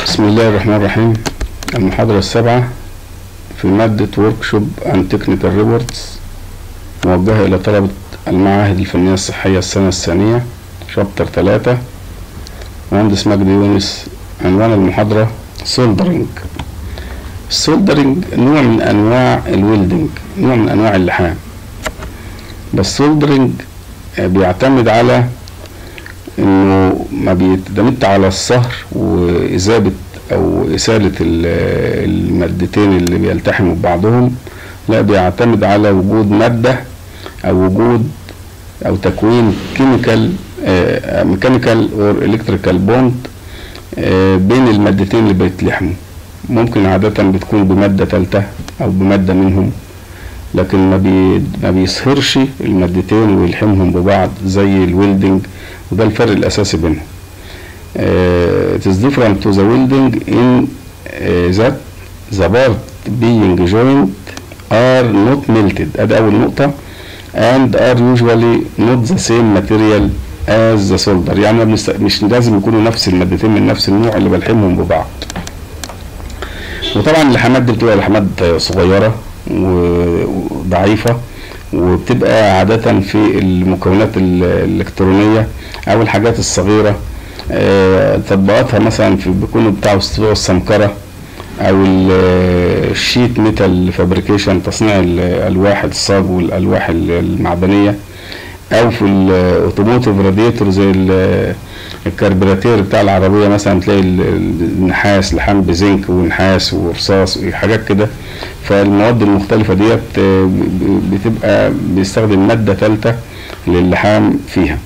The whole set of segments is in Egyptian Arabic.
بسم الله الرحمن الرحيم المحاضرة السابعة في مادة وركشوب أند تكنيكال ريبورتس موجهة إلى طلبة المعاهد الفنية الصحية السنة الثانية شابتر ثلاثة مهندس مجدي يونس عنوان المحاضرة سولدرينج السولدرينج نوع من أنواع الويلدنج نوع من أنواع اللحام بس سولدرينج بيعتمد على انه ما بيعتمدش على الصهر واذابه او اساله المادتين اللي بيلتحموا ببعضهم لا بيعتمد على وجود ماده او وجود او تكوين كيميكال ميكانيكال اور الكتريكال بوند بين المادتين اللي بيتلحموا ممكن عادة بتكون بمادة تالتة أو بمادة منهم لكن ما, بي ما بيصهرش المادتين ويلحمهم ببعض زي الويلدنج وده الفرق الأساسي بينهم. Uh, it is different to the welding in uh, that the part being joined are not melted ادي أول نقطة and are usually not the same material as the solder يعني مش لازم يكونوا نفس المادتين من نفس النوع اللي بلحمهم ببعض. وطبعا اللحامات دي بتبقى لحامات صغيرة وضعيفة وبتبقى عادة في المكونات الإلكترونية أو الحاجات الصغيرة تطبيقاتها مثلا في بيكونوا بتاع السمكرة أو الشيت ميتال فابريكيشن تصنيع الألواح الصاج والألواح المعدنية أو في الأوتوموتيف راديتور زي الكربراتير بتاع العربية مثلا تلاقي النحاس لحام بزنك ونحاس ورصاص وحاجات كده فالمواد المختلفة ديت بتبقى بيستخدم مادة ثالثة للحام فيها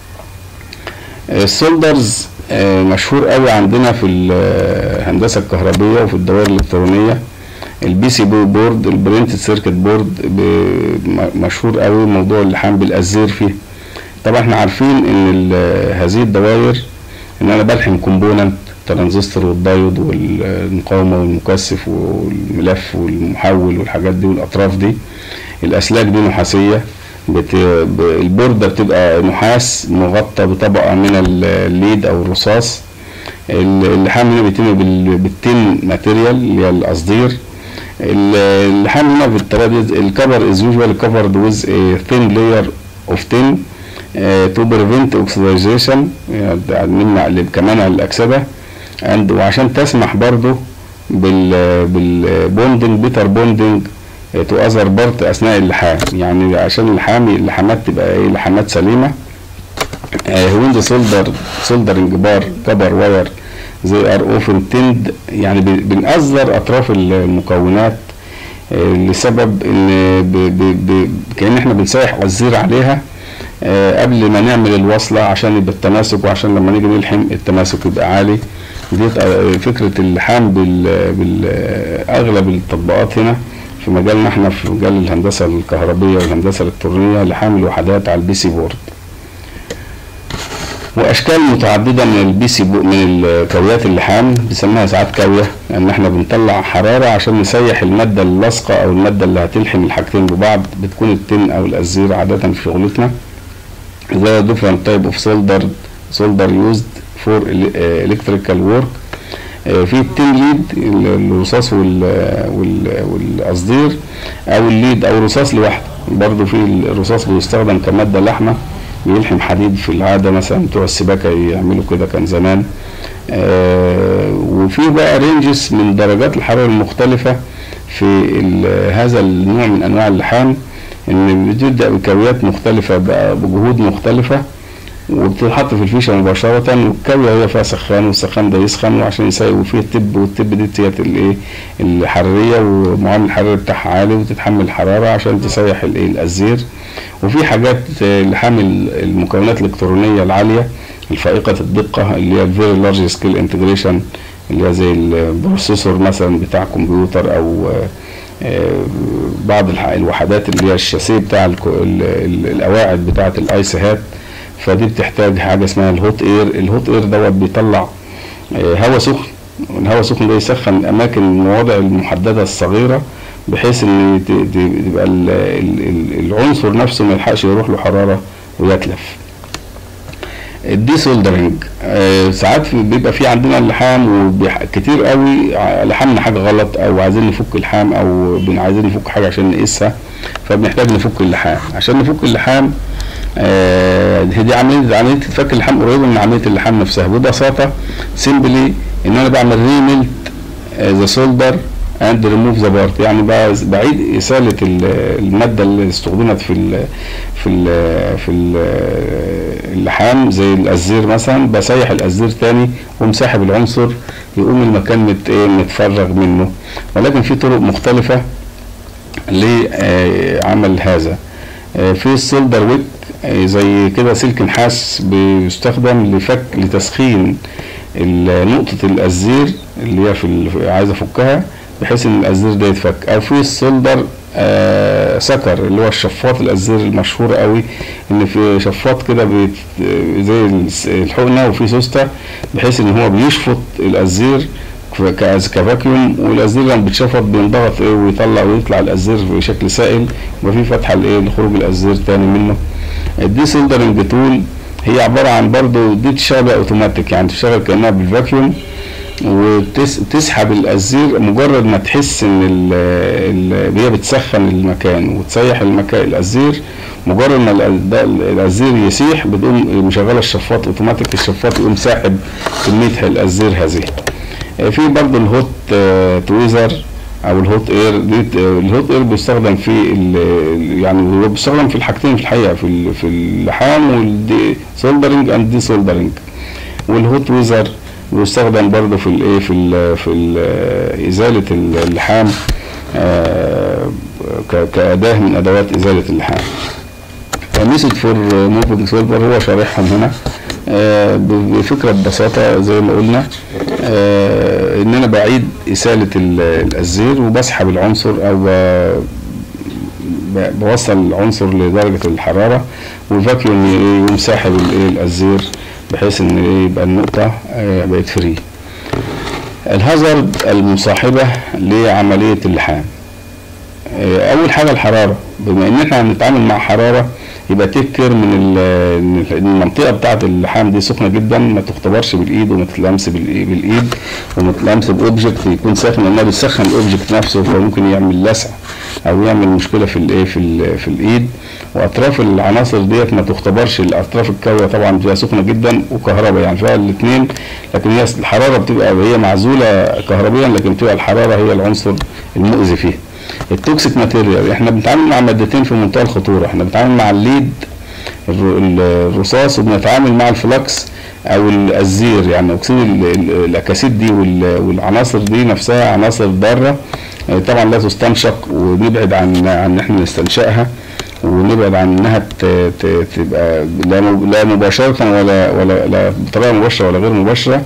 السولدرز مشهور قوي عندنا في الهندسة الكهربية وفي الدوائر الإلكترونية البي سي بي بورد البرنت سيركت بورد مشهور قوي موضوع اللحام بالازير فيه طبعا احنا عارفين ان هذه الدوائر ان انا بلحم كومبوننت الترانزستور والدايود والمقاومة والمكثف والملف والمحول والحاجات دي والأطراف دي الأسلاك دي نحاسية بت... البوردة بتبقى نحاس مغطى بطبقة من الليد أو الرصاص اللحام هنا بيتم بال... بالتين ماتيريال اللي هي القصدير اللحام هنا بالطريقة دي الكفر از يوجوالي كفرد ويز ثين لاير اوف تين تو بريفنت اوكسيدايزيشن يعني نمنع كمان الاكسده اند وعشان تسمح برضو بال بالبوندنج بيتر بوندنج تو اذر بارت اثناء اللحام يعني عشان اللحام اللحامات تبقى ايه لحامات سليمه وين ذا سولدر سولدرنج بار كبر واير زي ار اوفن تند يعني بنأذر اطراف المكونات لسبب ان ب ب ب كان احنا بنسيح عزير عليها قبل ما نعمل الوصله عشان يبقى التماسك وعشان لما نيجي نلحم التماسك يبقى عالي دي فكره اللحام بالاغلب التطبيقات هنا في مجالنا احنا في مجال الهندسه الكهربيه والهندسه الالكترونيه لحام الوحدات على البي سي بورد واشكال متعدده من البي سي من الكاويات اللحام بنسميها ساعات كاويه لان احنا بنطلع حراره عشان نسيح الماده اللاصقه او الماده اللي هتلحم الحاجتين ببعض بتكون التن او الازير عاده في شغلتنا the different type of solder solder used for electrical work في التين ليد الرصاص والقصدير او الليد او الرصاص لوحده برضه في الرصاص بيستخدم كماده لحمه بيلحم حديد في العاده مثلا بتوع السباكه يعملوا كده كان زمان وفي بقى رينجز من درجات الحراره المختلفه في هذا النوع من انواع اللحام ان بتبدا بكاويات مختلفه بقى بجهود مختلفه وبتتحط في الفيشه مباشره والكاويه هي فيها سخان والسخان ده يسخن وعشان يسيب وفيه التب والتب دي ديت الايه الحراريه ومعامل الحراري بتاعها عالي وتتحمل الحراره عشان تسيح الايه الازير وفي حاجات لحام المكونات الالكترونيه العاليه الفائقه الدقه اللي هي الفيري لارج سكيل انتجريشن اللي هي زي البروسيسور مثلا بتاع كمبيوتر او بعض الوحدات اللي هي الشاسيه بتاع القواعد بتاعه الايس هات فدي بتحتاج حاجه اسمها الهوت اير الهوت اير دوت بيطلع هواء سخن الهواء السخن ده يسخن الاماكن المواضع المحدده الصغيره بحيث ان تبقى العنصر نفسه ما يلحقش يروح له حراره ويتلف الدي سولدرنج آه ساعات في بيبقى في عندنا اللحام وكتير قوي ع- لحمنا حاجه غلط او عايزين نفك اللحام او بن- عايزين نفك حاجه عشان نقيسها فبنحتاج نفك اللحام عشان نفك اللحام آه هي دي عمليه عمليه فك اللحام قريبه من عمليه اللحام نفسها ببساطه سيمبلي ان انا بعمل ريميلت ذا سولدر اند ريموف ذا بارت يعني بقى- بعيد ازاله ال- الماده اللي استخدمت في ال في ال في ال اللحام زي الازير مثلا بسيح الازير تاني ومسحب العنصر يقوم المكان مت ايه متفرغ منه ولكن في طرق مختلفه لعمل هذا آه، في السولدر ويك آه، زي كده سلك نحاس بيستخدم لفك لتسخين ال- نقطة الأزير اللي هي في ال- عايز أفكها بحيث إن الأزير ده يتفك أو في السولدر آه سكر اللي هو الشفاط الأزير المشهور قوي إن في شفاط كده بيت زي الس- الحقنة وفي سوستة بحيث إن هو بيشفط الأزير ك- كأز- كفاكيوم والازير لما بيتشفط بينضغط ايه ويطلع ويطلع الازير بشكل سائل وفي فتحه لايه لخروج الازير تاني منه الدي سيلدرنج تول هي عباره عن برضو دي تشتغل اوتوماتيك يعني تشتغل كانها بالفاكيوم وتسحب الازير مجرد ما تحس ان ال- ال- هي بتسخن المكان وتسيح المكان الازير مجرد ما ال- ده- الازير يسيح بتقوم مشغله الشفاط اوتوماتيك الشفاط يقوم ساحب كميه الازير هذه آه، في برضه الهوت آه، تويزر او الهوت اير دي آه، الهوت اير بيستخدم في ال- يعني هو بيستخدم في الحاجتين في الحقيقه في ال- في اللحام والدي سولدرنج اند دي سولدرنج والهوت ويزر بيستخدم برضه في الايه في ال في ال ازاله اللحام آه، ك- كاداه من ادوات ازاله اللحام ميثود فور موفينج سولفر هو شارحهم هنا آه، ب- بفكره ببساطه زي ما قلنا آه، ان انا بعيد اساله ال- الازير وبسحب العنصر او ب- ب- بوصل العنصر لدرجه الحراره والفاكيوم ي- يقوم ساحب الايه الازير بحيث ان إيه يبقى النقطه آه، بقت فري الهازارد المصاحبه لعمليه اللحام آه، اول حاجه الحراره بما ان احنا هنتعامل مع حراره يبقى تذكر من ال- إن المنطقه بتاعه اللحام دي سخنه جدا ما تختبرش بالايد وما تتلمس بالإي- بالايد وما تتلمس باوبجكت يكون ساخن لانها بتسخن الاوبجكت نفسه فممكن يعمل لسع او يعمل مشكله في الايه في ال- في الايد واطراف العناصر ديت ما تختبرش الاطراف الكاويه طبعا بتبقى سخنه جدا وكهرباء يعني فيها الاثنين لكن هي الحراره بتبقى هي معزوله كهربيا لكن بتبقى الحراره هي العنصر المؤذي فيها التوكسيك ماتيريال احنا بنتعامل مع مادتين في منتهى الخطوره احنا بنتعامل مع الليد الر- ال- الرصاص وبنتعامل مع الفلكس او الازير يعني اكسيد ال- ال- الاكاسيد دي وال- والعناصر دي نفسها عناصر ضاره اه، طبعا لا تستنشق ونبعد عن عن ان احنا نستنشقها ونبعد عن انها ت- ت- تبقى لا مب- لا مباشره ولا ولا لا بطريقه مباشره ولا غير مباشره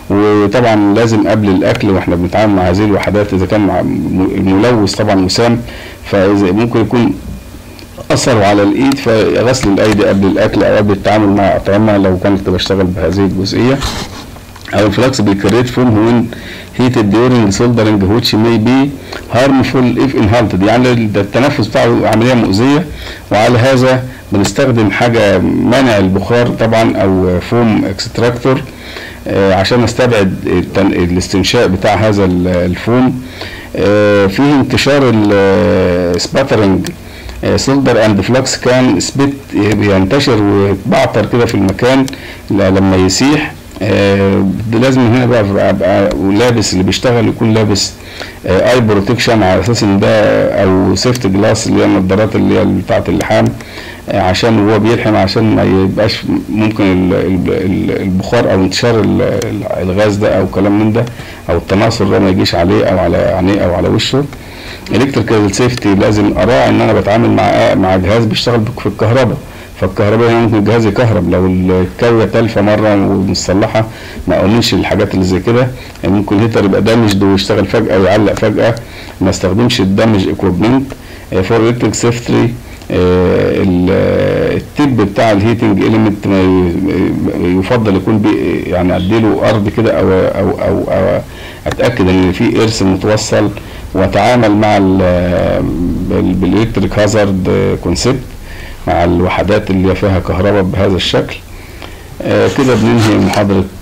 وطبعا لازم قبل الاكل واحنا بنتعامل مع هذه الوحدات اذا كان مع م- الملوث طبعا وسام فاذا ممكن يكون اثروا على الايد فغسل الايدي قبل الاكل او قبل التعامل مع اطعمه لو كنت بشتغل بهذه الجزئيه او الفلكسبل كريت فوم when heated during soldering which may be harmful if inhaled يعني ده التنفس بتاعه عمليه مؤذيه وعلى هذا بنستخدم حاجه مانع البخار طبعا او فوم اكستراكتور عشان استبعد التن- الاستنشاق بتاع هذا ال- الفوم آه، فيه انتشار السباترنج سولدر اند فلكس كان سبيت بينتشر ويتبعتر كده في المكان ل- لما يسيح آه، ده لازم هنا بقى أبقى- ابقى لابس اللي بيشتغل يكون لابس اي بروتكشن على اساس ان ده او سيفت جلاس اللي هي النظارات اللي هي بتاعه اللحام آه، عشان هو بيلحم عشان ما يبقاش ممكن ال- ال- ال- البخار او انتشار ال- ال- الغاز ده او كلام من ده او التناثر ده ما يجيش عليه او على عينيه او على وشه الكتريكال سيفتي لازم اراعي ان انا بتعامل مع مع جهاز بيشتغل بك- في الكهرباء فالكهرباء هنا ممكن الجهاز يكهرب لو الكاويه تالفه مره ومتصلحه ما اؤمنش الحاجات اللي زي كده يعني ممكن الهيتر يبقى دامجد ويشتغل فجاه ويعلق فجاه ما استخدمش الدامج اكويبمنت فور الكتريك سيفتي التب بتاع الهيتنج اليمنت ما ي- يفضل يكون بي يعني اديله ارض كده او او او, أو اتاكد ان في ارث متوصل واتعامل مع بالالكتريك هازارد كونسبت مع الوحدات اللي فيها كهرباء بهذا الشكل آه، كده بننهي محاضرة